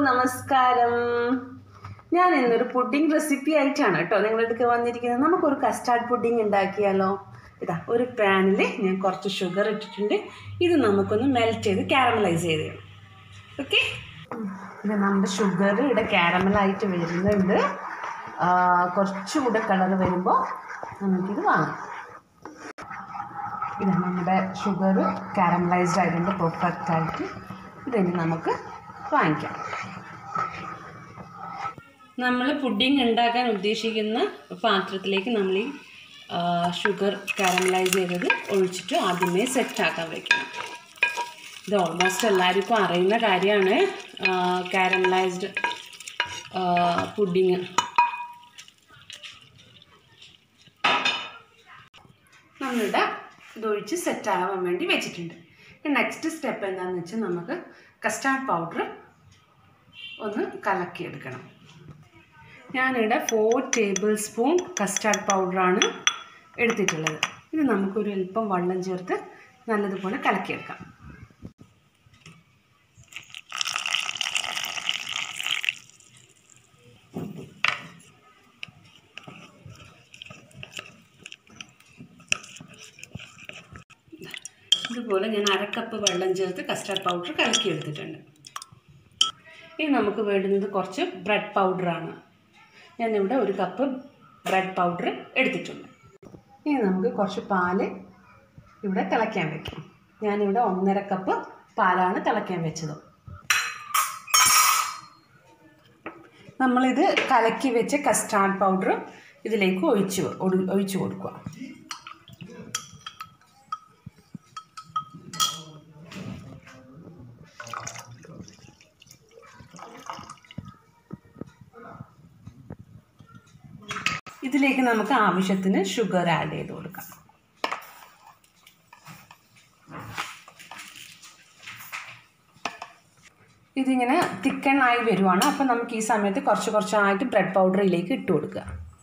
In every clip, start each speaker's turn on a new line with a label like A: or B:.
A: നമസ്കാരം ഞാൻ ഇന്നൊരു പുഡിംഗ് റെസിപ്പി ആയിട്ടാണ് കേട്ടോ നിങ്ങളുടെ അടുത്ത് വന്നിരിക്കുന്നത് നമുക്കൊരു കസ്റ്റാർഡ് പുഡിംഗ് ഉണ്ടാക്കിയാലോ ഇതാ ഒരു പാനിൽ ഞാൻ കുറച്ച് ഷുഗർ ഇട്ടിട്ടുണ്ട് ഇത് നമുക്കൊന്ന് മെൽറ്റ് ചെയ്ത് കാരമലൈസ് ചെയ്ത് തരും ഓക്കെ ഇത് നമ്മുടെ ഷുഗർ ഇവിടെ കാരമലായിട്ട് വരുന്നുണ്ട് ആ, കുറച്ചുകൂടെ കളർ വരുമ്പോൾ നമുക്കിത് വാങ്ങാം ഇത് നമ്മുടെ ഷുഗർ കാരമലൈസ്ഡ് ആയിട്ടുണ്ട് പെർഫെക്റ്റ് ആയിട്ട് ഇതിന് നമുക്ക് വാങ്ങിക്കാം നമ്മൾ പുഡിംഗ് ഉണ്ടാക്കാൻ ഉദ്ദേശിക്കുന്ന പാത്രത്തിലേക്ക് നമ്മൾ ഈ ഷുഗർ കാരമലൈസ് ചെയ്തത് ഒഴിച്ചിട്ട് ആദ്യമേ സെറ്റാക്കാൻ വെക്കണം ഇത് ഓൾമോസ്റ്റ് എല്ലാവർക്കും അറിയുന്ന കാര്യമാണ് കാരമലൈസ്ഡ് പുഡിങ് നമ്മളുടെ ഇതൊഴിച്ച് സെറ്റാകാൻ വേണ്ടി വെച്ചിട്ടുണ്ട് നെക്സ്റ്റ് സ്റ്റെപ്പ് എന്താണെന്ന് വെച്ചാൽ നമുക്ക് കസ്റ്റാർഡ് പൗഡർ ഒന്ന് കലക്കിയെടുക്കണം ഞാനിവിടെ ഫോർ ടേബിൾ സ്പൂൺ കസ്റ്റാർഡ് പൗഡറാണ് എടുത്തിട്ടുള്ളത് ഇത് നമുക്കൊരു അല്പം വെള്ളം ചേർത്ത് നല്ലതുപോലെ കലക്കിയെടുക്കാം ഇതുപോലെ ഞാൻ അരക്കപ്പ് വെള്ളം ചേർത്ത് കസ്റ്റാർഡ് പൗഡർ കലക്കിയെടുത്തിട്ടുണ്ട് ഇനി നമുക്ക് വേണ്ടുന്നത് കുറച്ച് ബ്രെഡ് പൗഡറാണ് ഞാനിവിടെ ഒരു കപ്പ് ബ്രെഡ് പൗഡർ എടുത്തിട്ടുണ്ട് ഇനി നമുക്ക് കുറച്ച് പാല് ഇവിടെ തിളയ്ക്കാൻ വെക്കാം ഞാനിവിടെ ഒന്നര കപ്പ് പാലാണ് തിളയ്ക്കാൻ വെച്ചത് നമ്മളിത് കലക്കി വെച്ച കസ്റ്റാർഡ് പൗഡർ ഇതിലേക്ക് ഒഴിച്ച് ഒഴി- ഒഴിച്ച് കൊടുക്കുക ഇതിലേക്ക് നമുക്ക് ആവശ്യത്തിന് ഷുഗർ ആഡ് ചെയ്ത് കൊടുക്കാം ഇതിങ്ങനെ തിക്കൺ ആയി വരുവാണ് അപ്പം നമുക്ക് ഈ സമയത്ത് കുറച്ച് കുറച്ചായിട്ട് ബ്രെഡ് പൗഡറിലേക്ക് ഇട്ട് കൊടുക്കുക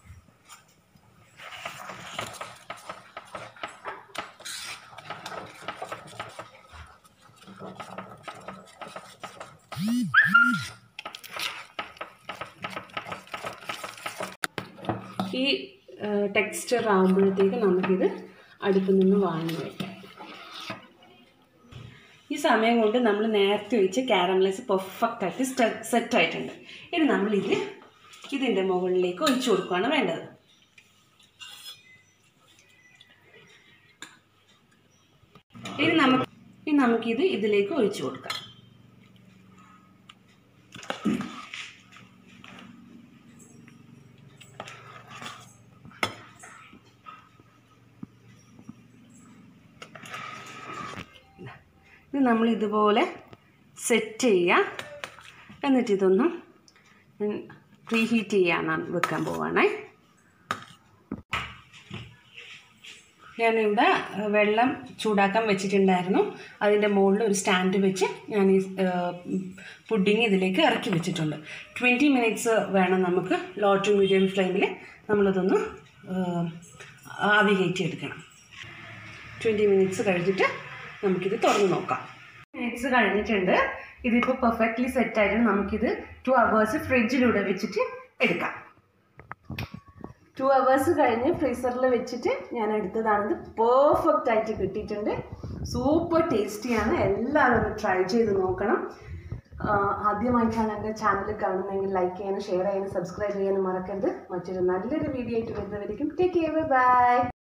A: ഈ ടെക്സ്ചർ ആകുമ്പോഴത്തേക്ക് നമുക്കിത് അടുപ്പിൽ നിന്ന് വാങ്ങി വയ്ക്കാം ഈ സമയം കൊണ്ട് നമ്മൾ നേരത്തെ വെച്ച് കാരമലൈസ് പെർഫെക്റ്റ് ആയിട്ട് സെറ്റ് ആയിട്ടുണ്ട് ഇനി നമ്മളിത് ഇതിൻ്റെ മുകളിലേക്ക് ഒഴിച്ചു കൊടുക്കുകയാണ് വേണ്ടത് ഇനി നമുക്ക് ഇനി നമുക്കിത് ഇതിലേക്ക് ഒഴിച്ചു കൊടുക്കാം ഇത് നമ്മൾ ഇതുപോലെ സെറ്റ് ചെയ്യുക എന്നിട്ട് ഇതൊന്ന് പ്രീ ഹീറ്റ് ചെയ്യാനാണ് വെക്കാൻ പോവാണേ ഞാനിവിടെ വെള്ളം ചൂടാക്കാൻ വെച്ചിട്ടുണ്ടായിരുന്നു അതിൻ്റെ മുകളിൽ ഒരു സ്റ്റാൻഡ് വെച്ച് ഞാൻ ഈ പുഡിങ് ഇതിലേക്ക് ഇറക്കി വെച്ചിട്ടുണ്ട് ട്വൻറ്റി മിനിറ്റ്സ് വേണം നമുക്ക് ലോ ടു മീഡിയം ഫ്ലെയിമിൽ നമ്മളിതൊന്ന് ആവി കയറ്റി എടുക്കണം ട്വൻറ്റി മിനിറ്റ്സ് കഴിഞ്ഞിട്ട് നമുക്കിത് തുറന്ന് നോക്കാം മിനിറ്റ്സ് കഴിഞ്ഞിട്ടുണ്ട് ഇതിപ്പോൾ പെർഫെക്റ്റ്ലി സെറ്റ് ആയിട്ട് നമുക്കിത് ടു അവേഴ്സ് ഫ്രിഡ്ജിലൂടെ വെച്ചിട്ട് എടുക്കാം ടു അവേഴ്സ് കഴിഞ്ഞ് ഫ്രീസറിൽ വെച്ചിട്ട് ഞാൻ എടുത്തതാണിത് പെർഫെക്റ്റ് ആയിട്ട് കിട്ടിയിട്ടുണ്ട് സൂപ്പർ ടേസ്റ്റിയാണ് എല്ലാവരും ഒന്ന് ട്രൈ ചെയ്ത് നോക്കണം ആഹ് ആദ്യമായിട്ടാണ് എൻ്റെ ചാനൽ കാണുന്നതെങ്കിൽ ലൈക്ക് ചെയ്യാനും ഷെയർ ചെയ്യാനും സബ്സ്ക്രൈബ് ചെയ്യാനും മറക്കരുത് മറ്റൊരു നല്ലൊരു വീഡിയോ ആയിട്ട് വരുന്നവരിക്കും ടേക്ക് കെയർ ബൈ